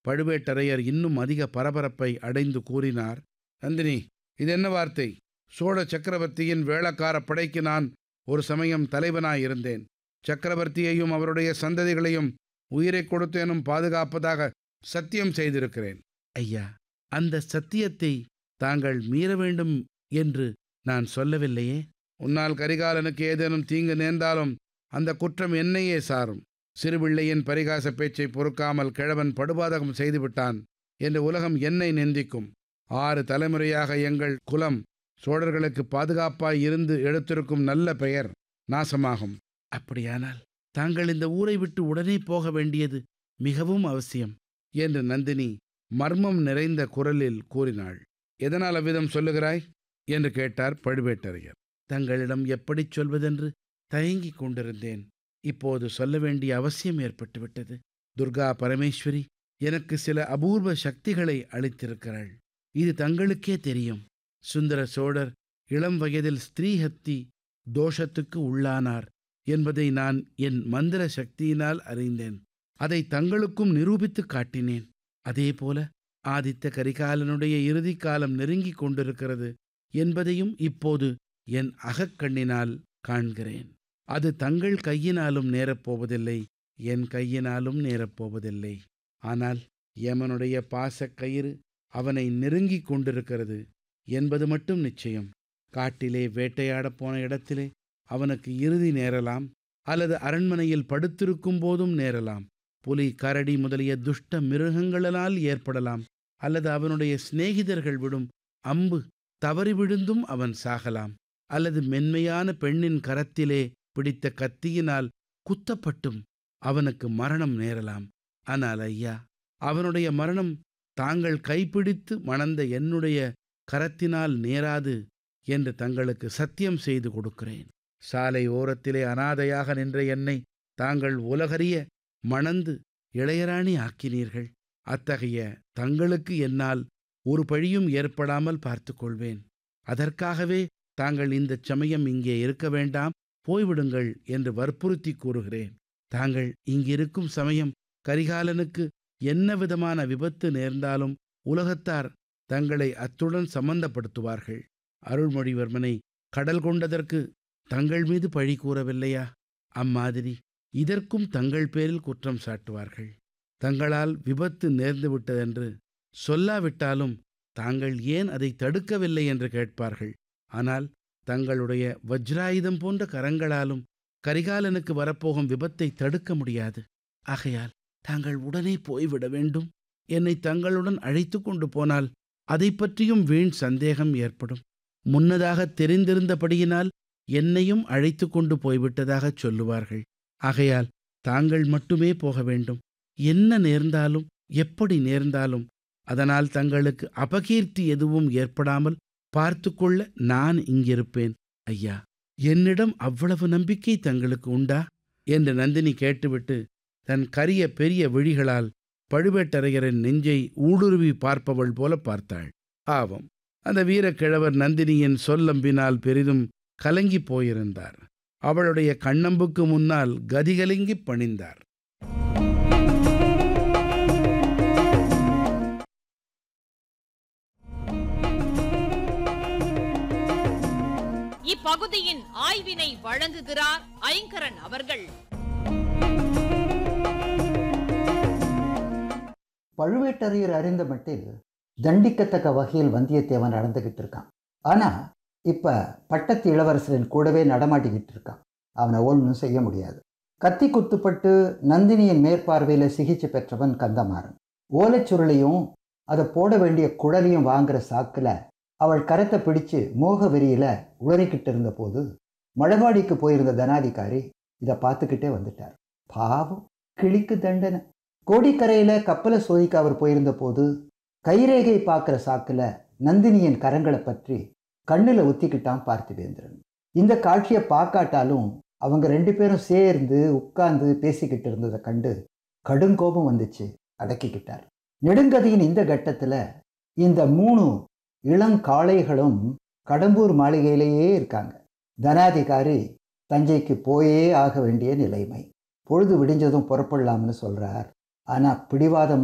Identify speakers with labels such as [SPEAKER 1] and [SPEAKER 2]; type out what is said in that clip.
[SPEAKER 1] பழுவேட்டரையர் இன்னும் அதிக பரபரப்பை அடைந்து கூறினார் நந்தினி இது என்ன வார்த்தை சோழ சக்கரவர்த்தியின் வேளக்கார படைக்கு நான் ஒரு சமயம் தலைவனாயிருந்தேன் சக்கரவர்த்தியையும் அவருடைய சந்ததிகளையும் உயிரை கொடுத்தேனும் பாதுகாப்பதாக சத்தியம் செய்திருக்கிறேன் ஐயா அந்த சத்தியத்தை தாங்கள் மீற வேண்டும் என்று நான் சொல்லவில்லையே உன்னால் கரிகாலனுக்கு ஏதேனும் தீங்கு நேர்ந்தாலும் அந்த குற்றம் என்னையே சாரும் சிறுபிள்ளையின் பரிகாச பேச்சை பொறுக்காமல் கிழவன் படுபாதகம் செய்துவிட்டான் என்று உலகம் என்னை நிந்திக்கும் ஆறு தலைமுறையாக எங்கள் குலம் சோழர்களுக்கு பாதுகாப்பாய் இருந்து எடுத்திருக்கும் நல்ல பெயர் நாசமாகும் அப்படியானால் தாங்கள் இந்த ஊரை விட்டு உடனே போக வேண்டியது மிகவும் அவசியம் என்று நந்தினி மர்மம் நிறைந்த குரலில் கூறினாள் எதனால் அவ்விதம் சொல்லுகிறாய் என்று கேட்டார் பழுவேட்டரையர் தங்களிடம் எப்படிச் சொல்வதென்று தயங்கிக் கொண்டிருந்தேன் இப்போது சொல்ல வேண்டிய அவசியம் ஏற்பட்டுவிட்டது துர்கா பரமேஸ்வரி எனக்கு சில அபூர்வ சக்திகளை அளித்திருக்கிறாள் இது தங்களுக்கே தெரியும் சுந்தர சோழர் இளம் வயதில் ஸ்திரீஹத்தி தோஷத்துக்கு உள்ளானார் என்பதை நான் என் மந்திர சக்தியினால் அறிந்தேன் அதை தங்களுக்கும் நிரூபித்துக் காட்டினேன் அதேபோல ஆதித்த கரிகாலனுடைய இறுதி காலம் நெருங்கிக் கொண்டிருக்கிறது என்பதையும் இப்போது என் அகக்கண்ணினால் காண்கிறேன் அது தங்கள் கையினாலும் நேரப்போவதில்லை என் கையினாலும் நேரப்போவதில்லை ஆனால் யமனுடைய பாசக் கயிறு அவனை நெருங்கிக் கொண்டிருக்கிறது என்பது மட்டும் நிச்சயம் காட்டிலே வேட்டையாடப் போன இடத்திலே அவனுக்கு இறுதி நேரலாம் அல்லது அரண்மனையில் படுத்திருக்கும் போதும் நேரலாம் புலி கரடி முதலிய துஷ்ட மிருகங்களால் ஏற்படலாம் அல்லது அவனுடைய சிநேகிதர்கள் விடும் அம்பு தவறி விழுந்தும் அவன் சாகலாம் அல்லது மென்மையான பெண்ணின் கரத்திலே பிடித்த கத்தியினால் குத்தப்பட்டும் அவனுக்கு மரணம் நேரலாம் ஆனால் ஐயா அவனுடைய மரணம் தாங்கள் கைப்பிடித்து மணந்த என்னுடைய கரத்தினால் நேராது என்று தங்களுக்கு சத்தியம் செய்து கொடுக்கிறேன் சாலை ஓரத்திலே அனாதையாக நின்ற என்னை தாங்கள் உலகறிய மணந்து இளையராணி ஆக்கினீர்கள் அத்தகைய தங்களுக்கு என்னால் ஒரு பழியும் ஏற்படாமல் பார்த்து கொள்வேன் அதற்காகவே தாங்கள் இந்த சமயம் இங்கே இருக்க வேண்டாம் போய்விடுங்கள் என்று வற்புறுத்தி கூறுகிறேன் தாங்கள் இங்கிருக்கும் சமயம் கரிகாலனுக்கு என்ன விதமான விபத்து நேர்ந்தாலும் உலகத்தார் தங்களை அத்துடன் சம்பந்தப்படுத்துவார்கள் அருள்மொழிவர்மனை கடல் கொண்டதற்கு தங்கள் மீது பழி கூறவில்லையா அம்மாதிரி இதற்கும் தங்கள் பேரில் குற்றம் சாட்டுவார்கள் தங்களால் விபத்து நேர்ந்து விட்டதென்று சொல்லாவிட்டாலும் தாங்கள் ஏன் அதை தடுக்கவில்லை என்று கேட்பார்கள் ஆனால் தங்களுடைய வஜ்ராயுதம் போன்ற கரங்களாலும் கரிகாலனுக்கு வரப்போகும் விபத்தை தடுக்க முடியாது ஆகையால் தாங்கள் உடனே போய்விட வேண்டும் என்னை தங்களுடன் அழைத்து கொண்டு போனால் அதை பற்றியும் வீண் சந்தேகம் ஏற்படும் முன்னதாக தெரிந்திருந்தபடியினால் என்னையும் அழைத்து கொண்டு போய்விட்டதாகச் சொல்லுவார்கள் ஆகையால் தாங்கள் மட்டுமே போக வேண்டும் என்ன நேர்ந்தாலும் எப்படி நேர்ந்தாலும் அதனால் தங்களுக்கு அபகீர்த்தி எதுவும் ஏற்படாமல் பார்த்து கொள்ள நான் இங்கிருப்பேன் ஐயா என்னிடம் அவ்வளவு நம்பிக்கை தங்களுக்கு உண்டா என்று நந்தினி கேட்டுவிட்டு தன் கரிய பெரிய விழிகளால் பழுவேட்டரையரின் நெஞ்சை ஊடுருவி பார்ப்பவள் போல பார்த்தாள் ஆவம் அந்த வீரக்கிழவர் நந்தினியின் சொல்லம்பினால் பெரிதும் கலங்கிப் போயிருந்தார் அவளுடைய கண்ணம்புக்கு முன்னால் கதிகலங்கிப் பணிந்தார்
[SPEAKER 2] இப்பகுதியின் ஆய்வினை வழங்குகிறார் ஐங்கரன் அவர்கள்
[SPEAKER 3] பழுவேட்டரையர் அறிந்த மட்டில் தண்டிக்கத்தக்க வகையில் வந்தியத்தேவன் நடந்துகிட்டு இருக்கான் ஆனா இப்ப பட்டத்து இளவரசரின் கூடவே நடமாட்டிக்கிட்டு இருக்கான் அவனை ஒன்றும் செய்ய முடியாது கத்தி குத்துப்பட்டு நந்தினியின் மேற்பார்வையில சிகிச்சை பெற்றவன் கந்தமாறன் ஓலைச்சுருளையும் அதை போட வேண்டிய குழலையும் வாங்குற சாக்குல அவள் கரத்தை பிடிச்சு மோக வெறியில உளறிக்கிட்டு இருந்த போது மழபாடிக்கு போயிருந்த தனாதிகாரி இதை பார்த்துக்கிட்டே வந்துட்டார் பாவம் கிளிக்கு தண்டனை கோடிக்கரையில கப்பலை சோதிக்க அவர் போயிருந்த போது கைரேகை பார்க்குற சாக்குல நந்தினியின் கரங்களை பற்றி கண்ணில் ஒத்திக்கிட்டான் பார்த்திவேந்திரன் இந்த காட்சியை பார்க்காட்டாலும் அவங்க ரெண்டு பேரும் சேர்ந்து உட்கார்ந்து பேசிக்கிட்டு இருந்ததை கண்டு கடுங்கோபம் வந்துச்சு அடக்கிக்கிட்டார் நெடுங்கதையின் இந்த கட்டத்தில் இந்த மூணு இளங்காளைகளும் கடம்பூர் மாளிகையிலேயே இருக்காங்க தனாதிகாரி தஞ்சைக்கு போயே ஆக வேண்டிய நிலைமை பொழுது விடிஞ்சதும் புறப்படலாம்னு சொல்றார் ஆனால் பிடிவாதம்